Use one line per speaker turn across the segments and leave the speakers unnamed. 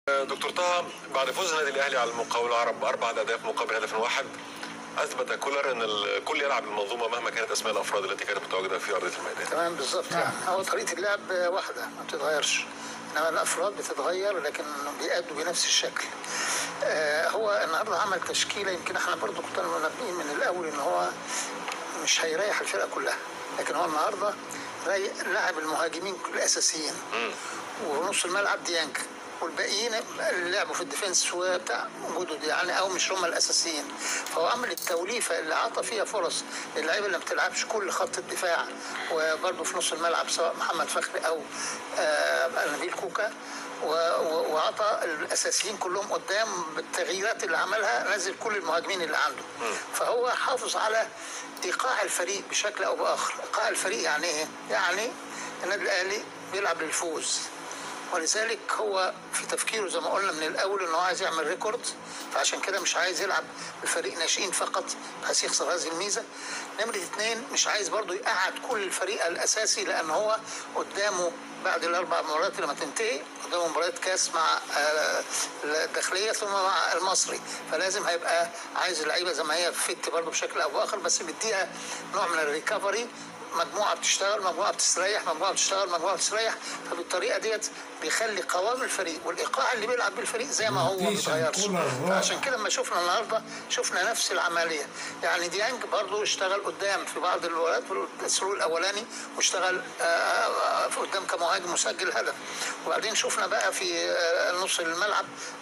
دكتور طه بعد فوز النادي الاهلي على المقاول العرب باربع اهداف مقابل هدف واحد اثبت كولر ان الكل يلعب المنظومه مهما كانت اسماء الافراد التي كانت متواجده في ارضيه الميدان.
تمام بالظبط يعني هو طريقه اللعب واحده ما بتتغيرش انما الافراد بتتغير لكن بيأدوا بنفس الشكل. آه هو النهارده عمل تشكيله يمكن احنا برضو كنا منبهين من الاول ان هو مش هيريح الفرقه كلها لكن هو النهارده لعب المهاجمين الاساسيين ونص الملعب ديانج والباقيين اللي لعبوا في الديفنس وبتاع جدد يعني او مش هم الاساسيين فهو عمل التوليفه اللي عطى فيها فرص للعيبه اللي ما بتلعبش كل خط الدفاع وبرده في نص الملعب سواء محمد فخري او آه نبيل كوكا وعطى الاساسيين كلهم قدام بالتغييرات اللي عملها نزل كل المهاجمين اللي عنده فهو حافظ على ايقاع الفريق بشكل او باخر ايقاع الفريق يعني ايه يعني النادي الاهلي بيلعب للفوز ولذلك هو في تفكيره زي ما قلنا من الاول ان هو عايز يعمل ريكورد فعشان كده مش عايز يلعب بفريق ناشئين فقط بحيث يخسر هذه الميزه نمره اثنين مش عايز برضه يقعد كل الفريق الاساسي لان هو قدامه بعد الاربع مباريات لما تنتهي قدامه مباريات كاس مع الداخليه ثم مع المصري فلازم هيبقى عايز اللعيبه زي ما هي فت برضه بشكل او باخر بس بيديها نوع من الريكفري مجموعه بتشتغل مجموعه بتستريح مجموعه بتشتغل مجموعه بتستريح فبالطريقه ديت بيخلي قوام الفريق والايقاع اللي بيلعب بيه الفريق زي ما هو ما بيتغيرش عشان كده لما شفنا النهارده شفنا نفس العمليه يعني ديانج برضه اشتغل قدام في بعض الولايات في السلوك الاولاني واشتغل في قدام كمهاجم مسجل هدف وبعدين شفنا بقى في نص الملعب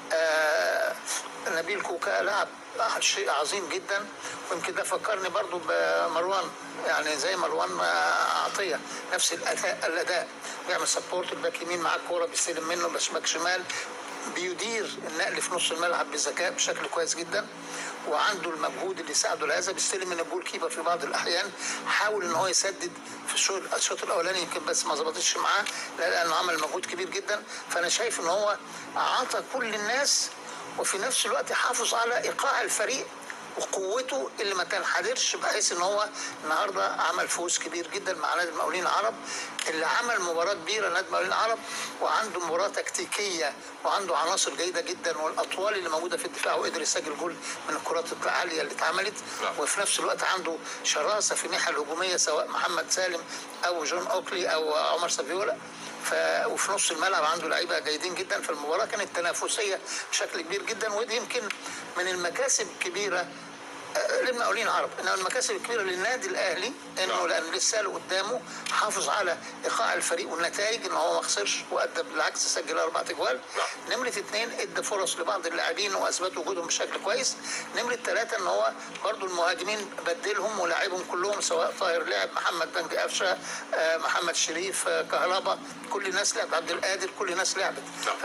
نبيل كوكا لعب شيء عظيم جدا ويمكن ده فكرني برضو بمروان يعني زي مروان عطيه نفس الاداء الاداء بيعمل سبورت الباك يمين معاه الكوره بيستلم منه بس باك شمال بيدير النقل في نص الملعب بذكاء بشكل كويس جدا وعنده المجهود اللي يساعده لهذا بيستلم من الجول كيبر في بعض الاحيان حاول ان هو يسدد في الشوط الشوط الاولاني يمكن بس ما ظبطتش معاه لانه عمل مجهود كبير جدا فانا شايف ان هو عطى كل الناس وفي نفس الوقت حافظ على ايقاع الفريق وقوته اللي ما تنحدرش بحيث ان هو النهارده عمل فوز كبير جدا مع نادي المقاولين العرب اللي عمل مباراه كبيره نادي المقاولين العرب وعنده مباراه تكتيكيه وعنده عناصر جيده جدا والاطوال اللي موجوده في الدفاع وقدر يسجل جول من الكرات العاليه اللي اتعملت وفي نفس الوقت عنده شراسه في الناحيه الهجوميه سواء محمد سالم او جون اوكلي او عمر سافيولا ف... وفي نص الملعب عنده لعيبه جيدين جدا فالمباراه كانت تنافسيه بشكل كبير جدا ودي يمكن من المكاسب الكبيره للمقاولين العرب انما المكاسب الكبيره للنادي الاهلي انه لان لسه له قدامه حافظ على ايقاع الفريق والنتائج ان هو ما خسرش وادى بالعكس سجل اربع اجوال نمره اثنين ادى فرص لبعض اللاعبين واثبت وجودهم بشكل كويس نمره ثلاثه ان هو برضو المهاجمين بدلهم ولاعبهم كلهم سواء طاهر لعب محمد بنجي قفشه محمد شريف كهربا كل الناس لعبت عبد القادر كل الناس لعبت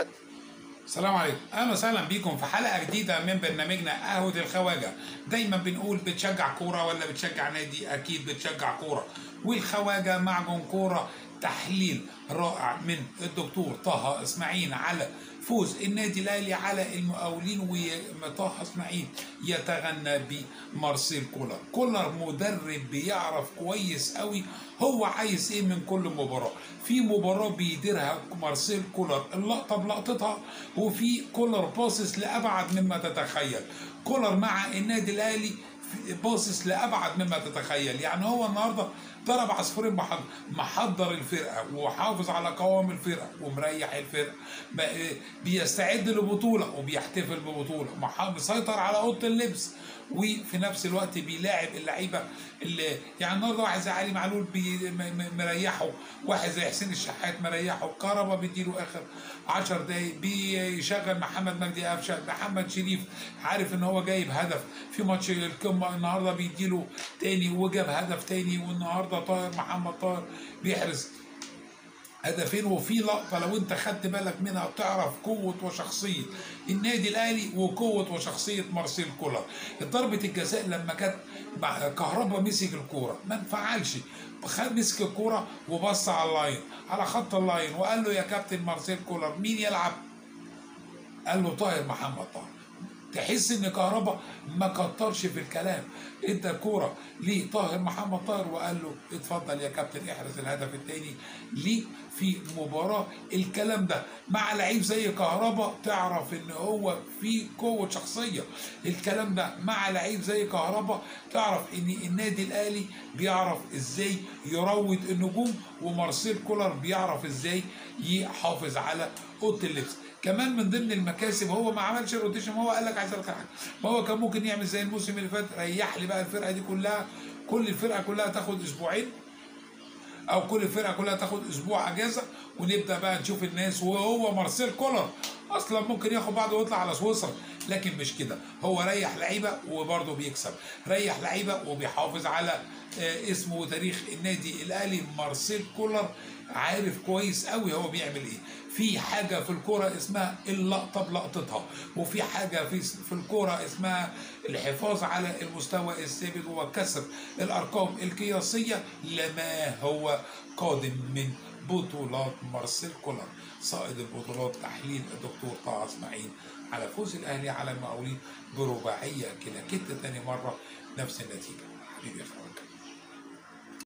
السلام عليكم اهلا وسهلا بيكم في حلقه جديده من برنامجنا قهوه الخواجه دايما بنقول بتشجع كوره ولا بتشجع نادي اكيد بتشجع كوره والخواجه معجون كوره تحليل رائع من الدكتور طه اسماعيل على فوز النادي الاهلي على المقاولين وطه اسماعيل يتغنى بمارسيل كولر كولر مدرب بيعرف كويس قوي هو عايز ايه من كل مباراه في مباراه بيديرها مارسيل كولر اللقطه بلقطتها وفي كولر باصص لابعد مما تتخيل كولر مع النادي الاهلي باصص لابعد مما تتخيل يعني هو النهارده ضرب عصفورين بحجر محضر الفرقه وحافظ على قوام الفرقه ومريح الفرقه بيستعد لبطوله وبيحتفل ببطوله مسيطر على اوضه اللبس وفي نفس الوقت بيلاعب اللعيبه اللي يعني النهارده واحد زي علي معلول مريحه واحد زي حسين الشحات مريحه كهربا بيديله اخر 10 دقايق بيشغل محمد مجدي قفشه محمد شريف عارف ان هو جايب هدف في ماتش القمه النهارده بيديله تاني وجاب هدف تاني والنهارده طاهر محمد طاهر بيحرز هدفين وفي لقطه لو انت خدت بالك منها تعرف قوه وشخصيه النادي الاهلي وقوه وشخصيه مارسيل كولر ضربه الجزاء لما كانت كهربا مسك الكوره ما انفعلش خد مسك الكوره وبص على اللاين على خط اللاين وقال له يا كابتن مارسيل كولر مين يلعب؟ قال له طاهر محمد طاهر تحس ان كهربا ما كترش في الكلام ادى الكوره لطاهر محمد طاهر وقال له اتفضل يا كابتن احرز الهدف الثاني ليك في مباراه الكلام ده مع لعيب زي كهربا تعرف ان هو في قوه شخصيه الكلام ده مع لعيب زي كهربا تعرف ان النادي الاهلي بيعرف ازاي يروض النجوم ومارسيل كولر بيعرف ازاي يحافظ على اوضه اللبس كمان من ضمن المكاسب هو ما عملش روتيشن ما هو قال لك عايز أقول لك حاجه ما هو كان ممكن يعمل زي الموسم اللي فات ريح لي بقى الفرقه دي كلها كل الفرقه كلها تاخد اسبوعين او كل الفرقه كلها تاخد اسبوع اجازه ونبدا بقى نشوف الناس وهو مارسيل كولر اصلا ممكن ياخد بعضه ويطلع على سويسرا لكن مش كده هو ريح لعيبه وبرضه بيكسب ريح لعيبه وبيحافظ على آه، اسمه وتاريخ النادي الاهلي مارسيل كولر عارف كويس قوي هو بيعمل ايه في حاجه في الكوره اسمها اللقطه بلقطتها وفي حاجه في في الكوره اسمها الحفاظ على المستوى الثابت وكسر الارقام القياسيه لما هو قادم من بطولات مارسيل كولر صائد البطولات تحليل الدكتور طه اسماعيل على فوز الاهلي على المقاولين برباعيه كده كده تاني مره نفس النتيجه حبيبي يا اخوان